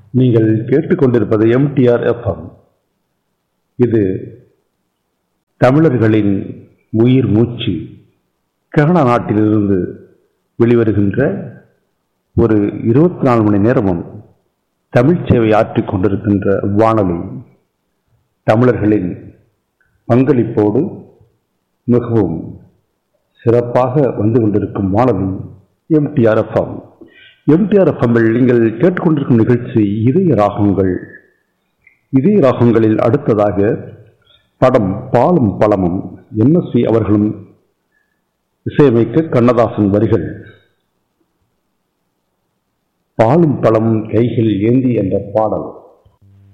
நீங்கள் கேட்டுக்கொண்டிருப்பது MTR FM இது தமிழர்களின் உயிர் மூச்சு கனடா நாட்டிலிருந்து வெளிவருகின்ற ஒரு இருபத்தி நாலு மணி நேரமும் தமிழ் சேவை ஆற்றிக் கொண்டிருக்கின்ற வானொலி தமிழர்களின் பங்களிப்போடு மிகவும் சிறப்பாக வந்து கொண்டிருக்கும் வானொலி எம்டிஆர் எஃப்எம் எம்டிஆர் எஃப்எம்மில் நீங்கள் கேட்டுக்கொண்டிருக்கும் நிகழ்ச்சி இதய ராகங்கள் இதய ராகங்களில் அடுத்ததாக படம் பாலும் பழமும் என்எஸ்வி அவர்களும் இசையமைக்க கண்ணதாசன் வரிகள் பாலும் பழமும் கைகள் ஏந்தி என்ற பாடல்